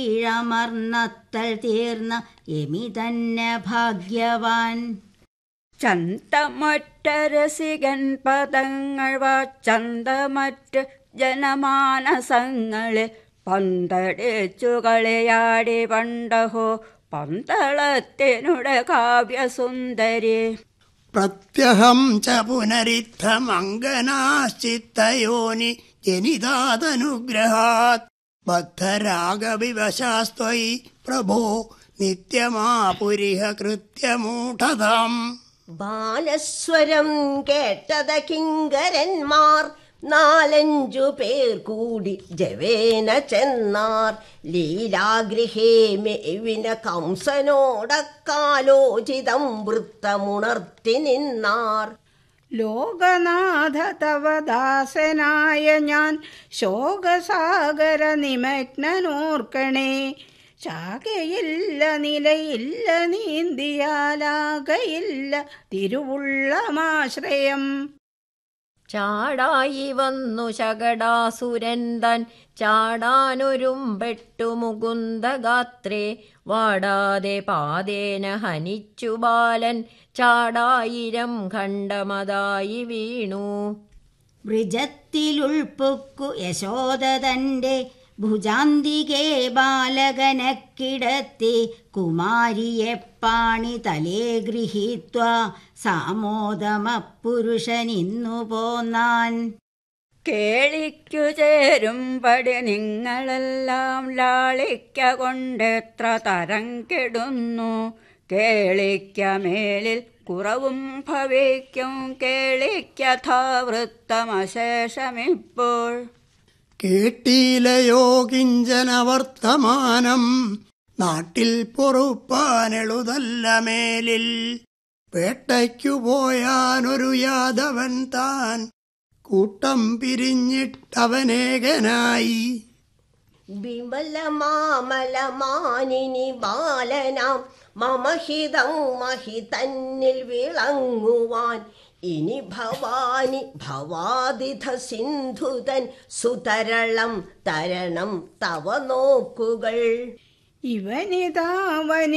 കീഴമർന്നത്തൽ തീർന്ന എമി തന്നെ ഭാഗ്യവാൻ ചന്തമറ്റ രസികൻ പദങ്ങൾ വാച്ചന്തമറ്റ് ജനമാനസങ്ങളിൽ പന്തടിച്ചു കളിയാടി പണ്ടഹോ പന്തളത്തിനുടെ കാവ്യസുന്ദരി പ്രത്യഹം ച പുനരിത്തമങ്കനാശ്ചിത്തയോനി ജനിതാതനുഗ്രഹാത് ബദ്ധരാഗവിവശാസ്ത്വയി പ്രഭോ നിത്യമാപുരിഹ കൃത്യമൂഢതാം ബാലസ്വരം കേട്ടത കിങ്കരന്മാർ നാലഞ്ചു പേർ കൂടി ജവേന ചെന്നാർ ലീലാഗൃഹേ മേവിന കംസനോടക്കാലോചിതം വൃത്തമുണർത്തി നിന്നാർ ലോകനാഥ തവ ദാസനായ ഞാൻ ശോകസാഗര നിമഗ്നനോർക്കണേ ശാഖയില്ല നിലയില്ല നീന്തിയാലാകയില്ല തിരുവുള്ളമാശ്രയം ചാടായി വന്നു ശകടാസുരൻ തൻ ചാടാനൊരുമ്പെട്ടു മുകുന്ദഗാത്രേ വാടാതെ പാതേന ഹനിച്ചു ബാലൻ ചാടായിരം ഖണ്ഡമതായി വീണു ബ്രിജത്തിലുൾപ്പൊക്കു യശോദ തന്റെ ഭുജാന്തികെ ബാലകനെ കിടത്തി കുമാരിയെ പാണി തലേ ഗൃഹീത്വ സാമോദമപ്പുരുഷനിന്നു പോന്നാൻ കേളിക്കു ചേരും പടി നിങ്ങളെല്ലാം ലാളിക്ക കൊണ്ടെത്ര തരം കെടുന്നു കേളിക്ക മേലിൽ കുറവും ഭവിക്കും കേളിക്കഥാവൃത്തമശേഷമിപ്പോൾ കേട്ടീലയോ കിഞ്ചന വർത്തമാനം നാട്ടിൽ പൊറുപ്പാനെളുതല്ല മേലിൽ വേട്ടയ്ക്കു പോയാനൊരു യാദവൻ താൻ കൂട്ടം പിരിഞ്ഞിട്ടവനേകനായി വിമലമാമലമാനിനി ബാലനാം മമഹിതം മഹി തന്നിൽ വിളങ്ങുവാൻ ഇനി ഭവാനി ഭവാതിഥ സിന്ധുതൻ സുതരളം തരണം തവ നോക്കുകൾ ഇവനിതാവനി